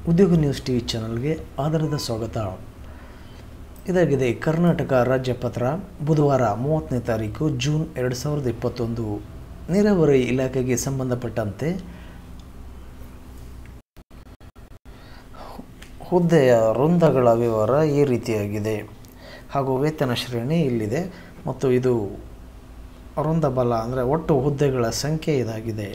ಉದ್ಯೋಗ news T V ಚಾನಲ್ಗೆ ಆಧಾರದ ಸ್ವಾಗತ ಇದಾಗಿದೆ ಕರ್ನಾಟಕ ರಾಜ್ಯ ಪತ್ರ ಬುಧವಾರ ಮೂವತ್ತನೇ ತಾರೀಕು ಜೂನ್ ಎರಡು ಸಾವಿರದ ಇಪ್ಪತ್ತೊಂದು ನೀರಾವರಿ ಇಲಾಖೆಗೆ ಸಂಬಂಧಪಟ್ಟಂತೆ ಹುದ್ದೆಯ ವೃಂದಗಳ ವಿವರ ಈ ರೀತಿಯಾಗಿದೆ ಹಾಗೂ ವೇತನ ಶ್ರೇಣಿ ಇಲ್ಲಿದೆ ಮತ್ತು ಇದು ವೃಂದ ಬಲ ಅಂದರೆ ಒಟ್ಟು ಹುದ್ದೆಗಳ ಸಂಖ್ಯೆ ಇದಾಗಿದೆ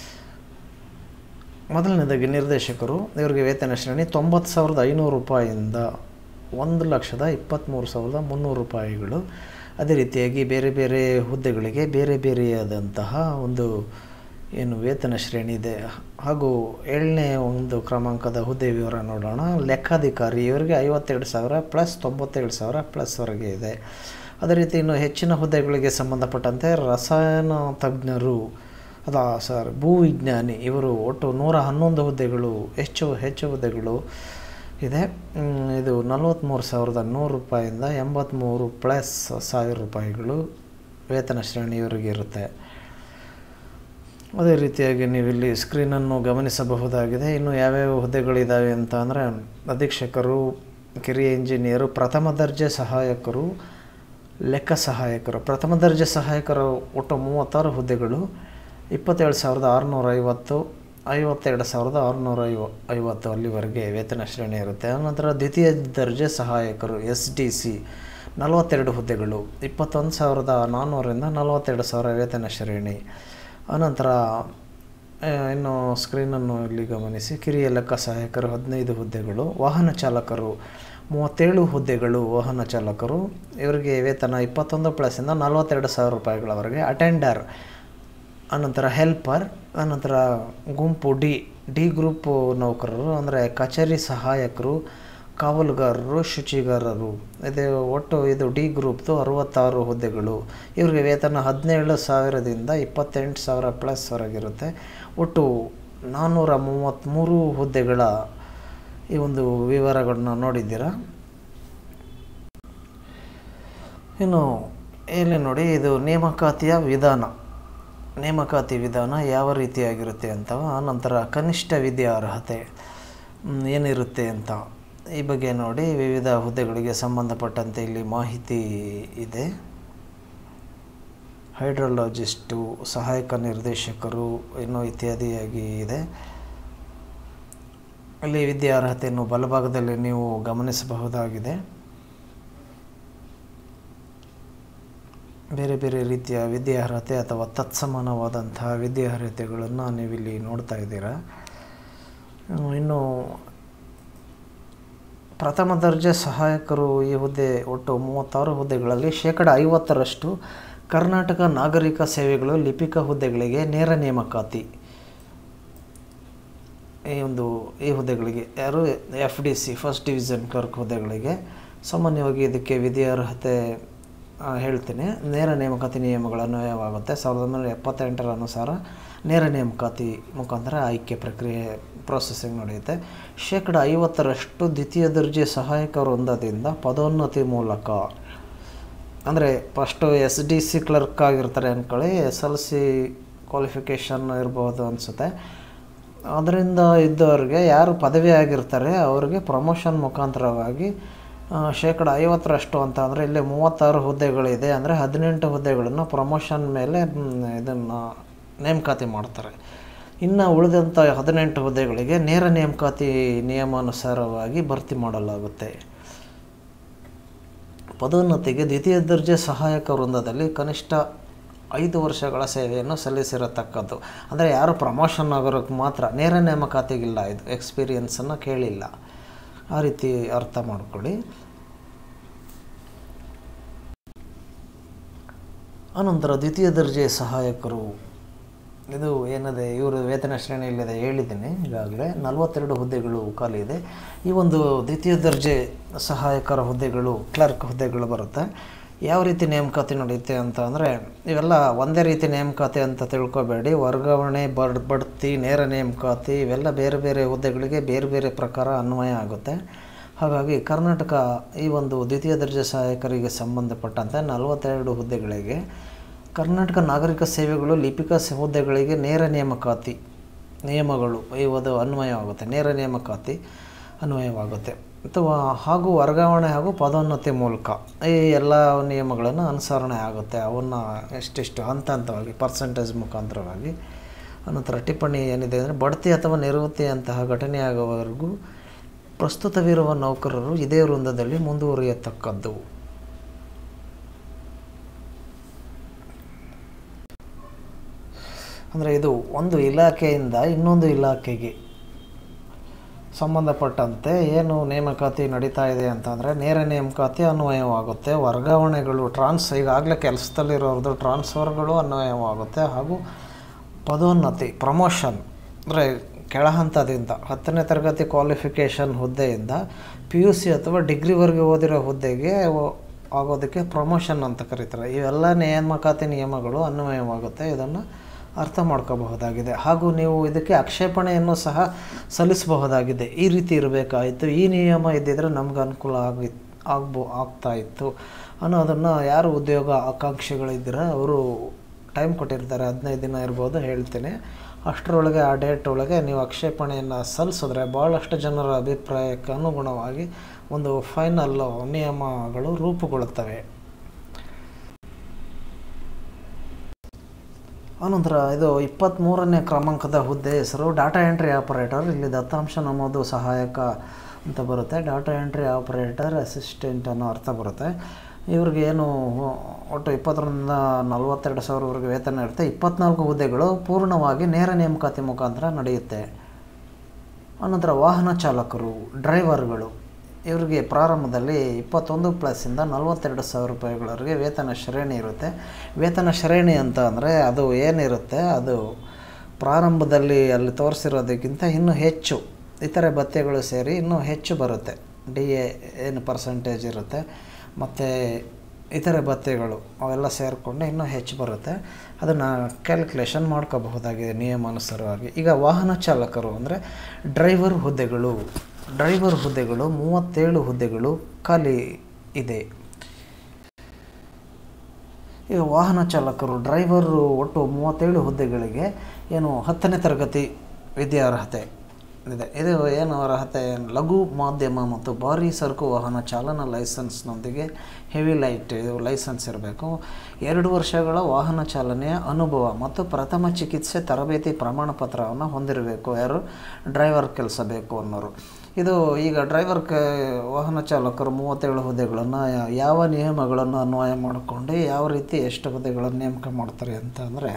ಮೊದಲನೇದಾಗಿ ನಿರ್ದೇಶಕರು ಇವರಿಗೆ ವೇತನ ಶ್ರೇಣಿ ತೊಂಬತ್ತು ಸಾವಿರದ ಐನೂರು ರೂಪಾಯಿಯಿಂದ ಒಂದು ಲಕ್ಷದ ಇಪ್ಪತ್ತ್ಮೂರು ಸಾವಿರದ ಮುನ್ನೂರು ರೂಪಾಯಿಗಳು ಅದೇ ರೀತಿಯಾಗಿ ಬೇರೆ ಬೇರೆ ಹುದ್ದೆಗಳಿಗೆ ಬೇರೆ ಬೇರೆಯಾದಂತಹ ಒಂದು ಏನು ವೇತನ ಶ್ರೇಣಿ ಇದೆ ಹಾಗೂ ಏಳನೇ ಒಂದು ಕ್ರಮಾಂಕದ ಹುದ್ದೆ ವಿವರ ನೋಡೋಣ ಲೆಕ್ಕಾಧಿಕಾರಿ ಇವರಿಗೆ ಐವತ್ತೆರಡು ಸಾವಿರ ಪ್ಲಸ್ ತೊಂಬತ್ತೇಳು ಸಾವಿರ ಪ್ಲಸ್ವರೆಗೆ ಇದೆ ಅದೇ ರೀತಿ ಇನ್ನು ಹೆಚ್ಚಿನ ಹುದ್ದೆಗಳಿಗೆ ಸಂಬಂಧಪಟ್ಟಂತೆ ರಸಾಯನ ತಜ್ಞರು ಅದ ಸರ್ ಭೂವಿಜ್ಞಾನಿ ಇವರು ಒಟ್ಟು ನೂರ ಹನ್ನೊಂದು ಹುದ್ದೆಗಳು ಹೆಚ್ಚು ಹೆಚ್ಚು ಹುದ್ದೆಗಳು ಇದೆ ಮ್, ಇದು ನಲವತ್ತ್ಮೂರು ಸಾವಿರದ ನೂರು ರೂಪಾಯಿಂದ ಎಂಬತ್ತ್ಮೂರು ಪ್ಲಸ್ ಸಾವಿರ ರೂಪಾಯಿಗಳು ವೇತನ ಶ್ರೇಣಿ ಇವರಿಗೆ ಇರುತ್ತೆ ಅದೇ ರೀತಿಯಾಗಿ ನೀವಿಲ್ಲಿ ಸ್ಕ್ರೀನನ್ನು ಗಮನಿಸಬಹುದಾಗಿದೆ ಇನ್ನು ಯಾವ್ಯಾವ ಹುದ್ದೆಗಳಿದ್ದಾವೆ ಅಂತ ಅಂದರೆ ಅಧೀಕ್ಷಕರು ಕಿರಿಯ ಇಂಜಿನಿಯರು ಪ್ರಥಮ ದರ್ಜೆ ಸಹಾಯಕರು ಲೆಕ್ಕ ಸಹಾಯಕರು ಪ್ರಥಮ ದರ್ಜೆ ಸಹಾಯಕರು ಒಟ್ಟು ಮೂವತ್ತಾರು ಹುದ್ದೆಗಳು ಇಪ್ಪತ್ತೇಳು ಸಾವಿರದ ಆರುನೂರ ಐವತ್ತು ಐವತ್ತೆರಡು ಸಾವಿರದ ಆರುನೂರ ಐವ ಐವತ್ತು ಅಲ್ಲಿವರೆಗೆ ವೇತನ ಶ್ರೇಣಿ ಇರುತ್ತೆ ಆನಂತರ ದ್ವಿತೀಯ ದರ್ಜೆ ಸಹಾಯಕರು ಎಸ್ ಡಿ ಸಿ ನಲವತ್ತೆರಡು ಹುದ್ದೆಗಳು ಇಪ್ಪತ್ತೊಂದು ಸಾವಿರದ ನಾನ್ನೂರಿಂದ ನಲವತ್ತೆರಡು ಸಾವಿರ ವೇತನ ಶ್ರೇಣಿ ಆನಂತರ ಆ, ಇನ್ನು ಸ್ಕ್ರೀನನ್ನು ಇಲ್ಲಿ ಗಮನಿಸಿ ಕಿರಿಯ ಲೆಕ್ಕ ಸಹಾಯಕರು ಹದಿನೈದು ಹುದ್ದೆಗಳು ವಾಹನ ಚಾಲಕರು ಮೂವತ್ತೇಳು ಹುದ್ದೆಗಳು ವಾಹನ ಚಾಲಕರು ಇವರಿಗೆ ವೇತನ ಇಪ್ಪತ್ತೊಂದು ಪ್ಲಸ್ಸಿಂದ ನಲವತ್ತೆರಡು ಸಾವಿರ ರೂಪಾಯಿಗಳವರೆಗೆ ಅಟೆಂಡರ್ ಆನಂತರ ಹೆಲ್ಪರ್ ಆನಂತರ ಗುಂಪು ಡಿ ಡಿ ಗ್ರೂಪ್ ನೌಕರರು ಅಂದರೆ ಕಚೇರಿ ಸಹಾಯಕರು ಕಾವಲುಗಾರರು ಶುಚಿಗಾರರು ಇದು ಒಟ್ಟು ಇದು ಡಿ ಗ್ರೂಪ್ದು ಅರುವತ್ತಾರು ಹುದ್ದೆಗಳು ಇವರಿಗೆ ವೇತನ ಹದಿನೇಳು ಸಾವಿರದಿಂದ ಇಪ್ಪತ್ತೆಂಟು ಸಾವಿರ ಪ್ಲಸ್ವರೆಗಿರುತ್ತೆ ಒಟ್ಟು ನಾನ್ನೂರ ಮೂವತ್ತ್ಮೂರು ಹುದ್ದೆಗಳ ಈ ಒಂದು ವಿವರಗಳನ್ನ ನೋಡಿದ್ದೀರಾ ಇನ್ನು ಇಲ್ಲಿ ನೋಡಿ ಇದು ನೇಮಕಾತಿಯ ವಿಧಾನ ನೇಮಕಾತಿ ವಿಧಾನ ಯಾವ ರೀತಿಯಾಗಿರುತ್ತೆ ಅಂತ ಆನಂತರ ಕನಿಷ್ಠ ವಿದ್ಯಾರ್ಹತೆ ಮ್, ಏನಿರುತ್ತೆ ಅಂತ ಈ ಬಗ್ಗೆ ನೋಡಿ ವಿವಿಧ ಹುದ್ದೆಗಳಿಗೆ ಸಂಬಂಧಪಟ್ಟಂತೆ ಇಲ್ಲಿ ಮಾಹಿತಿ ಇದೆ ಹೈಡ್ರಾಲಜಿಸ್ಟು ಸಹಾಯಕ ನಿರ್ದೇಶಕರು ಇನ್ನೂ ಇತ್ಯಾದಿಯಾಗಿ ಇದೆ ಇಲ್ಲಿ ವಿದ್ಯಾರ್ಹತೆಯನ್ನು ಬಲಭಾಗದಲ್ಲಿ ನೀವು ಗಮನಿಸಬಹುದಾಗಿದೆ ಬೇರೆ ಬೇರೆ ರೀತಿಯ ವಿದ್ಯಾರ್ಹತೆ ಅಥವಾ ತತ್ಸಮಾನವಾದಂತಹ ವಿದ್ಯಾರ್ಹತೆಗಳನ್ನು ನೀವಿಲ್ಲಿ ನೋಡ್ತಾ ಇದ್ದೀರಾ ಹ್ಮ್, ಇನ್ನು ಪ್ರಥಮ ದರ್ಜೆ ಸಹಾಯಕರು ಈ ಹುದ್ದೆ ಒಟ್ಟು ಮೂವತ್ತಾರು ಹುದ್ದೆಗಳಲ್ಲಿ ಶೇಕಡ ಐವತ್ತರಷ್ಟು ಕರ್ನಾಟಕ ನಾಗರಿಕ ಸೇವೆಗಳು ಲಿಪಿಕ ಹುದ್ದೆಗಳಿಗೆ ನೇರ ನೇಮಕಾತಿ ಈ ಒಂದು ಈ ಹುದ್ದೆಗಳಿಗೆ ಯಾರು F D C first division clerk ಹುದ್ದೆಗಳಿಗೆ ಸಾಮಾನ್ಯವಾಗಿ ಇದಕ್ಕೆ ವಿದ್ಯಾರ್ಹತೆ ಆ, ಹೇಳ್ತೀನಿ ನೇರ ನೇಮಕಾತಿ ನಿಯಮಗಳು ಅನ್ವಯವಾಗುತ್ತೆ ಸಾವಿರದ ಒಂಬೈನೂರ ಎಪ್ಪತ್ತೆಂಟರ ಅನುಸಾರ ನೇರ ನೇಮಕಾತಿ ಮುಖಾಂತರ ಆಯ್ಕೆ ಪ್ರಕ್ರಿಯೆ ಪ್ರೊಸೆಸಿಂಗ್ ನಡೆಯುತ್ತೆ ಶೇಕಡ ಐವತ್ತರಷ್ಟು ದ್ವಿತೀಯ ದರ್ಜೆ ಸಹಾಯಕ ವೃಂದದಿಂದ ಪದೋನ್ನತಿ ಮೂಲಕ ಅಂದರೆ first S D C clerk ಆಗಿರ್ತಾರೆ ಅಂದ್ಕೊಳ್ಳಿ ಎಸ್ ಎಲ್ ಸಿ ಕ್ವಾಲಿಫಿಕೇಷನ್ ಇರ್ಬೋದು ಅನಿಸುತ್ತೆ ಅದರಿಂದ ಇದ್ದವ್ರಿಗೆ ಯಾರು ಪದವಿ ಆಗಿರ್ತಾರೆ ಅವ್ರಿಗೆ ಪ್ರಮೋಷನ್ ಮುಖಾಂತರವಾಗಿ ಆ, ಶೇಕಡ ಐವತ್ತರಷ್ಟು ಅಂತ ಅಂದರೆ ಇಲ್ಲಿ ಮೂವತ್ತಾರು ಹುದ್ದೆಗಳಿದೆ ಅಂದರೆ ಹದಿನೆಂಟು ಹುದ್ದೆಗಳನ್ನು ಪ್ರಮೋಷನ್ ಮೇಲೆ ಇದನ್ನು ನೇಮಕಾತಿ ಮಾಡ್ತಾರೆ ಇನ್ನು ಉಳಿದಂಥ ಹದಿನೆಂಟು ಹುದ್ದೆಗಳಿಗೆ ನೇರ ನೇಮಕಾತಿ ನಿಯಮಾನುಸಾರವಾಗಿ ಭರ್ತಿ ಮಾಡಲಾಗುತ್ತೆ ಪದೋನ್ನತಿಗೆ ದ್ವಿತೀಯ ದರ್ಜೆ ಸಹಾಯಕ ವೃಂದದಲ್ಲಿ ಕನಿಷ್ಠ ಐದು ವರ್ಷಗಳ ಸೇವೆಯನ್ನು ಸಲ್ಲಿಸಿರತಕ್ಕದ್ದು ಅಂದರೆ ಯಾರು ಪ್ರಮೋಷನ್ ಆಗೋರಕ್ಕೆ ಮಾತ್ರ ನೇರ ನೇಮಕಾತಿಗಿಲ್ಲ ಇದು ಎಕ್ಸ್ಪೀರಿಯನ್ಸನ್ನು ಕೇಳಿಲ್ಲ ಆ ರೀತಿ ಅರ್ಥ ಮಾಡ್ಕೊಳ್ಳಿ ಅನಂತರ ದ್ವಿತೀಯ ದರ್ಜೆ ಸಹಾಯಕರು ಇದು ಏನಿದೆ ಇವರು ವೇತನ ಶ್ರೇಣಿಯಲ್ಲಿದೆ ಹೇಳಿದ್ದೀನಿ ಈಗಾಗಲೇ ನಲವತ್ತೆರಡು ಹುದ್ದೆಗಳು ಖಾಲಿ ಇದೆ ಈ ಒಂದು ದ್ವಿತೀಯ ದರ್ಜೆ ಸಹಾಯಕರ ಹುದ್ದೆಗಳು ಕ್ಲರ್ಕ್ ಹುದ್ದೆಗಳು ಬರುತ್ತೆ ಯಾವ ರೀತಿ ನೇಮಕಾತಿ ನಡೆಯುತ್ತೆ ಅಂತ ಅಂದರೆ ಇವೆಲ್ಲ ಒಂದೇ ರೀತಿ ನೇಮಕಾತಿ ಅಂತ ತಿಳ್ಕೊಬೇಡಿ ವರ್ಗಾವಣೆ ಬಡ್ ಬಡ್ತಿ ನೇರ ನೇಮಕಾತಿ ಇವೆಲ್ಲ ಬೇರೆ ಬೇರೆ ಹುದ್ದೆಗಳಿಗೆ ಬೇರೆ ಬೇರೆ ಪ್ರಕಾರ ಅನ್ವಯ ಆಗುತ್ತೆ ಹಾಗಾಗಿ ಕರ್ನಾಟಕ ಈ ಒಂದು ದ್ವಿತೀಯ ದರ್ಜೆ ಸಹಾಯಕರಿಗೆ ಸಂಬಂಧಪಟ್ಟಂತೆ ನಲವತ್ತೆರಡು ಹುದ್ದೆಗಳಿಗೆ ಕರ್ನಾಟಕ ನಾಗರಿಕ ಸೇವೆಗಳು ಲಿಪಿಕ ಸ- ಹುದ್ದೆಗಳಿಗೆ ನೇರ ನೇಮಕಾತಿ ನಿಯಮಗಳು ಇವುದು ಅನ್ವಯವಾಗುತ್ತೆ ನೇರ ನೇಮಕಾತಿ ಅನ್ವಯವಾಗುತ್ತೆ ಅಥವಾ ಹಾಗೂ ವರ್ಗಾವಣೆ ಹಾಗೂ ಪದೋನ್ನತಿ ಮೂಲಕ ಈ ಎಲ್ಲ ನಿಯಮಗಳನ್ನು ಅನುಸರಣೆ ಆಗುತ್ತೆ ಅವನ್ನು ಎಷ್ಟೆಷ್ಟು ಹಂತ ಹಂತವಾಗಿ ಪರ್ಸೆಂಟೇಜ್ ಮುಖಾಂತರವಾಗಿ ಅನಂತರ ಟಿಪ್ಪಣಿ ಏನಿದೆ ಅಂದರೆ ಬಡ್ತಿ ಅಥವಾ ನಿವೃತ್ತಿಯಂತಹ ಘಟನೆಯಾಗುವವರೆಗೂ ಪ್ರಸ್ತುತವಿರುವ ನೌಕರರು ಇದೇ ವೃಂದದಲ್ಲಿ ಮುಂದುವರಿಯತಕ್ಕದ್ದು ಅಂದರೆ ಇದು ಒಂದು ಇಲಾಖೆಯಿಂದ ಇನ್ನೊಂದು ಇಲಾಖೆಗೆ ಸಂಬಂಧಪಟ್ಟಂತೆ ಏನು ನೇಮಕಾತಿ ನಡೀತಾ ಇದೆ ಅಂತಂದರೆ ನೇರ ನೇಮಕಾತಿ ಅನ್ವಯವಾಗುತ್ತೆ ವರ್ಗಾವಣೆಗಳು ಟ್ರಾನ್ಸ್ ಈಗಾಗಲೇ ಕೆಲಸದಲ್ಲಿರೋರ್ದು ಟ್ರಾನ್ಸ್ಫರ್ಗಳು ಅನ್ವಯವಾಗುತ್ತೆ ಹಾಗೂ ಪದೋನ್ನತಿ ಪ್ರಮೋಷನ್ ಅಂದರೆ ಕೆಳಹಂತದಿಂದ ಹತ್ತನೇ ತರಗತಿ ಕ್ವಾಲಿಫಿಕೇಷನ್ ಹುದ್ದೆಯಿಂದ ಪಿ ಯು ಸಿ ಅಥವಾ ಡಿಗ್ರಿವರೆಗೆ ಓದಿರೋ ಹುದ್ದೆಗೆ ಓ- ಆಗೋದಕ್ಕೆ ಪ್ರಮೋಷನ್ ಅಂತ ಕರೀತಾರೆ ಇವೆಲ್ಲ ನೇಮಕಾತಿ ನಿಯಮಗಳು ಅನ್ವಯವಾಗುತ್ತೆ ಇದನ್ನು ಅರ್ಥ ಮಾಡ್ಕೋಬಹುದಾಗಿದೆ ಹಾಗೂ ನೀವು ಇದಕ್ಕೆ ಆಕ್ಷೇಪಣೆಯನ್ನು ಸಹ ಸಲ್ಲಿಸಬಹುದಾಗಿದೆ ಈ ರೀತಿ ಇರಬೇಕಾಯಿತು ಈ ನಿಯಮ ಇದ್ದಿದ್ರೆ ನಮ್ಗೆ ಅನುಕೂಲ ಆಗಿ ಆಗ್ಬೋ ಆಗ್ತಾ ಇತ್ತು ಅನ್ನೋದನ್ನು ಯಾರು ಉದ್ಯೋಗ ಆಕಾಂಕ್ಷಿಗಳಿದ್ದೀರ ಅವರು ಟೈಮ್ ಕೊಟ್ಟಿರ್ತಾರೆ ಹದಿನೈದು ದಿನ ಇರ್ಬೋದು ಹೇಳ್ತೀನಿ ಅಷ್ಟರೊಳಗೆ ಆ ಡೇಟ್ ಒಳಗೆ ನೀವು ಆಕ್ಷೇಪಣೆಯನ್ನು ಸಲ್ಲಿಸಿದ್ರೆ ಭಾಳಷ್ಟು ಜನರ ಅಭಿಪ್ರಾಯಕ್ಕೆ ಅನುಗುಣವಾಗಿ ಒಂದು ಫೈನಲ್ ನಿಯಮಗಳು ರೂಪುಗೊಳ್ಳುತ್ತವೆ ಆನಂತರ ಇದು ಇಪ್ಪತ್ತ್ಮೂರನೇ ಕ್ರಮಾಂಕದ ಹುದ್ದೆ ಹೆಸರು ಡಾಟಾ ಎಂಟ್ರಿ ಆಪರೇಟರ್ ಇಲ್ಲಿ ದತ್ತಾಂಶ ನಮೂದು ಸಹಾಯಕ ಅಂತ ಬರುತ್ತೆ ಡಾಟಾ ಎಂಟ್ರಿ ಆಪರೇಟರ್ ಅಸಿಸ್ಟೆಂಟ್ ಅನ್ನೋ ಅರ್ಥ ಬರುತ್ತೆ ಇವ್ರಿಗೆ ಏನು ಒಟ್ಟು ಇಪ್ಪತ್ತರಿಂದ ನಲವತ್ತೆರಡು ಸಾವಿರವರೆಗೆ ವೇತನ ಇರುತ್ತೆ ಇಪ್ಪತ್ನಾಲ್ಕು ಹುದ್ದೆಗಳು ಪೂರ್ಣವಾಗಿ ನೇರ ನೇಮಕಾತಿ ಮುಖಾಂತರ ನಡೆಯುತ್ತೆ ಆನಂತರ ವಾಹನ ಚಾಲಕರು ಡ್ರೈವರ್ಗಳು ಇವರಿಗೆ ಪ್ರಾರಂಭದಲ್ಲಿ ಇಪ್ಪತ್ತೊಂದು ಪ್ಲಸ್ಸಿಂದ ನಲವತ್ತೆರಡು ಸಾವಿರ ರೂಪಾಯಿಗಳವರೆಗೆ ವೇತನ ಶ್ರೇಣಿ ಇರುತ್ತೆ ವೇತನ ಶ್ರೇಣಿ ಅಂತ ಅಂದರೆ ಅದು ಏನಿರುತ್ತೆ ಅದು ಪ್ರಾರಂಭದಲ್ಲಿ ಅಲ್ಲಿ ತೋರಿಸಿರೋದಕ್ಕಿಂತ ಇನ್ನೂ ಹೆಚ್ಚು ಇತರೆ ಭತ್ಯೆಗಳು ಸೇರಿ ಇನ್ನೂ ಹೆಚ್ಚು ಬರುತ್ತೆ ಡಿ ಎ ಏನು ಪರ್ಸೆಂಟೇಜ್ ಇರುತ್ತೆ ಮತ್ತು ಇತರೆ ಭತ್ಯೆಗಳು ಅವೆಲ್ಲ ಸೇರಿಕೊಂಡು ಇನ್ನೂ ಹೆಚ್ಚು ಬರುತ್ತೆ ಅದನ್ನು ಕ್ಯಾಲ್ಕುಲೇಷನ್ ಮಾಡ್ಕೋಬಹುದಾಗಿದೆ ನಿಯಮಾನುಸಾರವಾಗಿ ಈಗ ವಾಹನ ಚಾಲಕರು ಅಂದರೆ ಡ್ರೈವರ್ ಹುದ್ದೆಗಳು ಡ್ರೈವರ್ ಹುದ್ದೆಗಳು ಮೂವತ್ತೇಳು ಹುದ್ದೆಗಳು ಖಾಲಿ ಇದೆ ಈಗ ವಾಹನ ಚಾಲಕರು ಡ್ರೈವರು ಒಟ್ಟು ಮೂವತ್ತೇಳು ಹುದ್ದೆಗಳಿಗೆ ಏನು ಹತ್ತನೇ ತರಗತಿ ವಿದ್ಯಾರ್ಹತೆ ಇದೆ ಇದು ಏನು ಅರ್ಹತೆ ಲಘು ಮಾಧ್ಯಮ ಮತ್ತು ಭಾರೀ ಸರಕು ವಾಹನ ಚಾಲನಾ ಲೈಸೆನ್ಸ್ನೊಂದಿಗೆ ಹೆವಿ ಲೈಟ್ ಇದು ಲೈಸೆನ್ಸ್ ಇರಬೇಕು ಎರಡು ವರ್ಷಗಳ ವಾಹನ ಚಾಲನೆಯ ಅನುಭವ ಮತ್ತು ಪ್ರಥಮ ಚಿಕಿತ್ಸೆ ತರಬೇತಿ ಪ್ರಮಾಣ ಪತ್ರವನ್ನು ಹೊಂದಿರಬೇಕು ಯಾರು ಡ್ರೈವರ್ ಕೆಲಸ ಬೇಕು ಅನ್ನೋರು ಇದು ಈಗ ಡ್ರೈವರ್ ಕ ವಾಹನ ಚಾಲಕರು ಮೂವತ್ತೇಳು ಹುದ್ದೆಗಳನ್ನು ಯಾವ ನಿಯಮಗಳನ್ನು ಅನ್ವಯ ಮಾಡಿಕೊಂಡು ಯಾವ ರೀತಿ ಎಷ್ಟು ಹುದ್ದೆಗಳನ್ನು ನೇಮಕ ಮಾಡ್ತಾರೆ ಅಂತ ಅಂದರೆ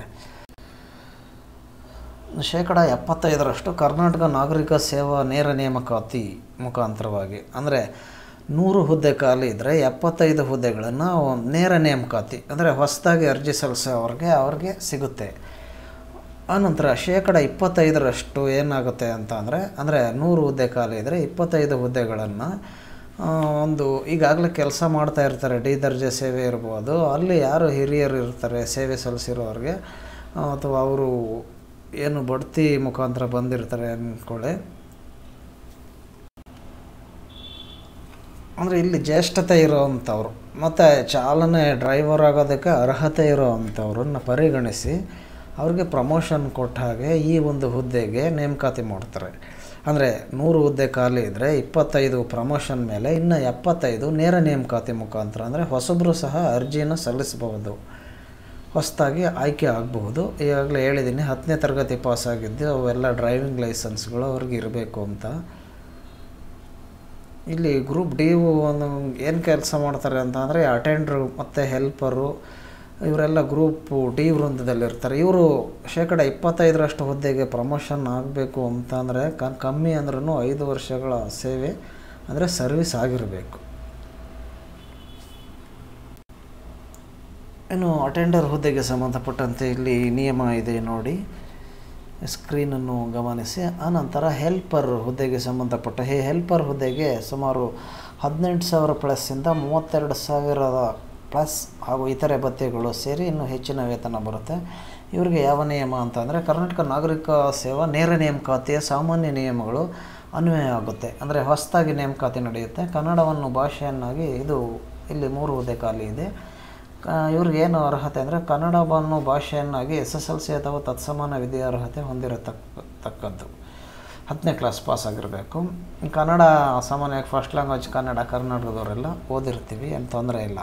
ಶೇಕಡ ಎಪ್ಪತ್ತೈದರಷ್ಟು ಕರ್ನಾಟಕ ನಾಗರಿಕ ಸೇವಾ ನೇರ ನೇಮಕಾತಿ ಮುಖಾಂತರವಾಗಿ ಅಂದರೆ ನೂರು ಹುದ್ದೆ ಖಾಲಿ ಇದ್ದರೆ ಎಪ್ಪತ್ತೈದು ಹುದ್ದೆಗಳನ್ನು ನೇರ ನೇಮಕಾತಿ ಅಂದರೆ ಹೊಸದಾಗಿ ಅರ್ಜಿ ಸಲ್ಲಿಸೋವ್ರಿಗೆ ಅವ್ರಿಗೆ ಸಿಗುತ್ತೆ ಆನಂತರ ಶೇಕಡ ಇಪ್ಪತ್ತೈದರಷ್ಟು ಏನಾಗುತ್ತೆ ಅಂತ ಅಂದರೆ ಅಂದರೆ ನೂರು ಹುದ್ದೆ ಖಾಲಿ ಇದ್ದರೆ ಇಪ್ಪತ್ತೈದು ಹುದ್ದೆಗಳನ್ನು ಒಂದು ಈಗಾಗಲೇ ಕೆಲಸ ಮಾಡ್ತಾ ಇರ್ತಾರೆ ಡಿ ದರ್ಜೆ ಸೇವೆ ಇರ್ಬೋದು ಅಲ್ಲಿ ಯಾರು ಹಿರಿಯರು ಇರ್ತಾರೆ ಸೇವೆ ಸಲ್ಲಿಸಿರೋರಿಗೆ ಅಥವಾ ಅವರು ಏನು ಬಡ್ತಿ ಮುಖಾಂತರ ಬಂದಿರ್ತಾರೆ ಅಂದ್ಕೊಳ್ಳಿ ಅಂದರೆ ಇಲ್ಲಿ ಜ್ಯೇಷ್ಠತೆ ಇರೋವಂಥವ್ರು ಮತ್ತು ಚಾಲನೆ ಡ್ರೈವರ್ ಆಗೋದಕ್ಕೆ ಅರ್ಹತೆ ಇರೋವಂಥವ್ರನ್ನ ಪರಿಗಣಿಸಿ ಅವ್ರಿಗೆ ಪ್ರಮೋಷನ್ ಕೊಟ್ಟ ಹಾಗೆ ಈ ಒಂದು ಹುದ್ದೆಗೆ ನೇಮಕಾತಿ ಮಾಡ್ತಾರೆ ಅಂದರೆ ನೂರು ಹುದ್ದೆ ಖಾಲಿ ಇದ್ದರೆ ಇಪ್ಪತ್ತೈದು ಪ್ರಮೋಷನ್ ಮೇಲೆ ಇನ್ನು ಎಪ್ಪತ್ತೈದು ನೇರ ನೇಮಕಾತಿ ಮುಖಾಂತರ ಅಂದರೆ ಹೊಸಬರು ಸಹ ಅರ್ಜಿಯನ್ನು ಸಲ್ಲಿಸಬಹುದು ಹೊಸದಾಗಿ ಆಯ್ಕೆ ಆಗಬಹುದು ಈಗಾಗಲೇ ಹೇಳಿದ್ದೀನಿ ಹತ್ತನೇ ತರಗತಿ ಪಾಸ್ ಆಗಿದ್ದು ಅವೆಲ್ಲ ಡ್ರೈವಿಂಗ್ ಲೈಸೆನ್ಸ್ಗಳು ಅವ್ರಿಗೆ ಇರಬೇಕು ಅಂತ ಇಲ್ಲಿ ಗ್ರೂಪ್ ಡಿ ಒಂದು ಏನು ಕೆಲಸ ಮಾಡ್ತಾರೆ ಅಂತ ಅಂದರೆ ಅಟೆಂಡ್ರು ಮತ್ತು ಹೆಲ್ಪರು ಇವರೆಲ್ಲ ಗ್ರೂಪು ಡಿ ವೃಂದದಲ್ಲಿರ್ತಾರೆ ಇವರು ಶೇಕಡ ಇಪ್ಪತ್ತೈದರಷ್ಟು ಹುದ್ದೆಗೆ ಪ್ರಮೋಷನ್ ಆಗಬೇಕು ಅಂತಂದರೆ ಕ ಕಮ್ಮಿ ಅಂದ್ರೂ ಐದು ವರ್ಷಗಳ ಸೇವೆ ಅಂದರೆ ಸರ್ವಿಸ್ ಆಗಿರಬೇಕು ಇನ್ನು ಅಟೆಂಡರ್ ಹುದ್ದೆಗೆ ಸಂಬಂಧಪಟ್ಟಂತೆ ಇಲ್ಲಿ ನಿಯಮ ಇದೆ ನೋಡಿ ಸ್ಕ್ರೀನನ್ನು ಗಮನಿಸಿ ಆನಂತರ ಹೆಲ್ಪರ್ ಹುದ್ದೆಗೆ ಸಂಬಂಧಪಟ್ಟ ಈ ಹೆಲ್ಪರ್ ಹುದ್ದೆಗೆ ಸುಮಾರು ಹದಿನೆಂಟು ಸಾವಿರ ಪ್ಲಸ್ಸಿಂದ ಮೂವತ್ತೆರಡು ಸಾವಿರದ ಪ್ಲಸ್ ಹಾಗೂ ಇತರೆ ಭತ್ಯೆಗಳು ಸೇರಿ ಇನ್ನೂ ಹೆಚ್ಚಿನ ವೇತನ ಬರುತ್ತೆ ಇವರಿಗೆ ಯಾವ ನಿಯಮ ಅಂತಂದರೆ ಕರ್ನಾಟಕ ನಾಗರಿಕ ಸೇವಾ ನೇರ ನೇಮಕಾತಿಯ ಸಾಮಾನ್ಯ ನಿಯಮಗಳು ಅನ್ವಯ ಆಗುತ್ತೆ ಅಂದರೆ ಹೊಸದಾಗಿ ನೇಮಕಾತಿ ನಡೆಯುತ್ತೆ ಕನ್ನಡವನ್ನು ಭಾಷೆಯನ್ನಾಗಿ ಇದು ಇಲ್ಲಿ ಮೂರು ಹುದ್ದೆ ಖಾಲಿ ಇದೆ ಕ ಇವ್ರಿಗೆ ಏನು ಅರ್ಹತೆ ಅಂದರೆ ಕನ್ನಡ ಅನ್ನೋ ಭಾಷೆಯನ್ನಾಗಿ ಎಸ್ ಎಸ್ ಎಲ್ ಸಿ ಅಥವಾ ತತ್ಸಮಾನ ವಿದ್ಯಾರ್ಹತೆ ಹೊಂದಿರತಕ್ಕ ತಕ್ಕದ್ದು ಹತ್ತನೇ ಕ್ಲಾಸ್ ಪಾಸ್ ಆಗಿರಬೇಕು ಕನ್ನಡ ಸಾಮಾನ್ಯವಾಗಿ ಫಸ್ಟ್ ಲ್ಯಾಂಗ್ವೇಜ್ ಕನ್ನಡ ಕರ್ನಾಟಕದವರೆಲ್ಲ ಓದಿರ್ತೀವಿ ಏನು ತೊಂದರೆ ಇಲ್ಲ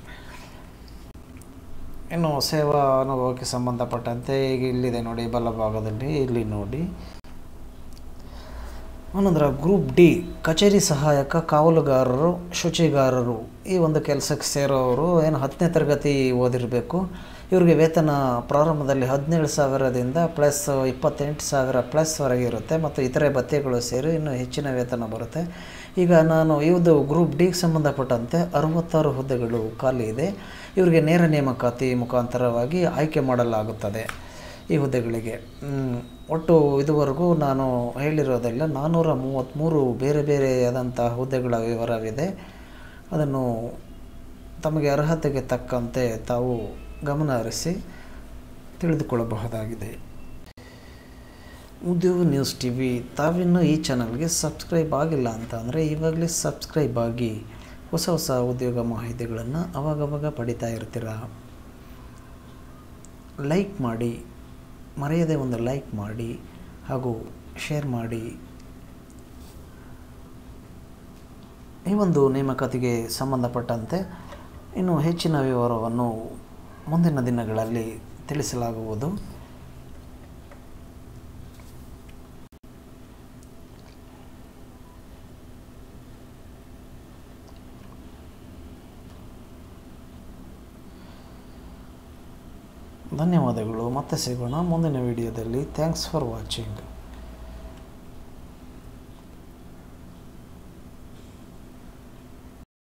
ಇನ್ನು ಸೇವಾ ಅನುಭವಕ್ಕೆ ಸಂಬಂಧಪಟ್ಟಂತೆ ಈಗ ಇಲ್ಲಿದೆ ನೋಡಿ ಬಲಭಾಗದಲ್ಲಿ ಇಲ್ಲಿ ನೋಡಿ ಆನಂತರ ಗ್ರೂಪ್ ಡಿ ಕಚೇರಿ ಸಹಾಯಕ ಕಾವಲುಗಾರರು ಶುಚಿಗಾರರು ಈ ಒಂದು ಕೆಲಸಕ್ಕೆ ಸೇರೋರು ಏನು ಹತ್ತನೇ ತರಗತಿ ಓದಿರಬೇಕು ಇವ್ರಿಗೆ ವೇತನ ಪ್ರಾರಂಭದಲ್ಲಿ ಹದಿನೇಳು ಸಾವಿರದಿಂದ ಪ್ಲಸ್ ಇಪ್ಪತ್ತೆಂಟು ಸಾವಿರ ಪ್ಲಸ್ವರೆಗೆ ಇರುತ್ತೆ ಮತ್ತು ಇತರೆ ಭತ್ಯೆಗಳು ಸೇರಿ ಇನ್ನೂ ಹೆಚ್ಚಿನ ವೇತನ ಬರುತ್ತೆ ಈಗ ನಾನು ಇವ್ದು ಗ್ರೂಪ್ ಡಿಗೆ ಸಂಬಂಧಪಟ್ಟಂತೆ ಅರವತ್ತಾರು ಹುದ್ದೆಗಳು ಖಾಲಿ ಇದೆ ಇವರಿಗೆ ನೇರ ನೇಮಕಾತಿ ಮುಖಾಂತರವಾಗಿ ಆಯ್ಕೆ ಮಾಡಲಾಗುತ್ತದೆ ಈ ಹುದ್ದೆಗಳಿಗೆ ಮ್, ಒಟ್ಟು ಇದುವರೆಗೂ ನಾನು ಹೇಳಿರೋದೆಲ್ಲ ನಾನ್ನೂರ ಮೂವತ್ತ್ಮೂರು ಬೇರೆ ಬೇರೆಯಾದಂಥ ಹುದ್ದೆಗಳ ವಿವರವಿದೆ ಅದನ್ನು ತಮಗೆ ಅರ್ಹತೆಗೆ ತಕ್ಕಂತೆ ತಾವು ಗಮನ ಹರಿಸಿ ತಿಳಿದುಕೊಳ್ಳಬಹುದಾಗಿದೆ ಉದ್ಯೋಗ ನ್ಯೂಸ್ ಟಿ ವಿ ತಾವಿನ್ನೂ ಈ ಚಾನಲ್ಗೆ ಸಬ್ಸ್ಕ್ರೈಬ್ ಆಗಿಲ್ಲ ಅಂತ ಅಂದರೆ ಇವಾಗಲೇ ಸಬ್ಸ್ಕ್ರೈಬ್ ಆಗಿ ಹೊಸ ಹೊಸ ಉದ್ಯೋಗ ಮಾಹಿತಿಗಳನ್ನು ಅವಾಗವಾಗ ಪಡಿತಾ ಇರ್ತೀರ ಲೈಕ್ ಮಾಡಿ ಮರೆಯದೆ ಒಂದು ಲೈಕ್ ಮಾಡಿ ಹಾಗೂ ಶೇರ್ ಮಾಡಿ ಈ ಒಂದು ನೇಮಕಾತಿಗೆ ಸಂಬಂಧಪಟ್ಟಂತೆ ಇನ್ನು ಹೆಚ್ಚಿನ ವಿವರವನ್ನು ಮುಂದಿನ ದಿನಗಳಲ್ಲಿ ತಿಳಿಸಲಾಗುವುದು ಧನ್ಯವಾದಗಳು ಮತ್ತೆ ಸಿಗೋಣ ಮುಂದಿನ ವಿಡಿಯೋದಲ್ಲಿ ಥ್ಯಾಂಕ್ಸ್ ಫಾರ್ ವಾಚಿಂಗ್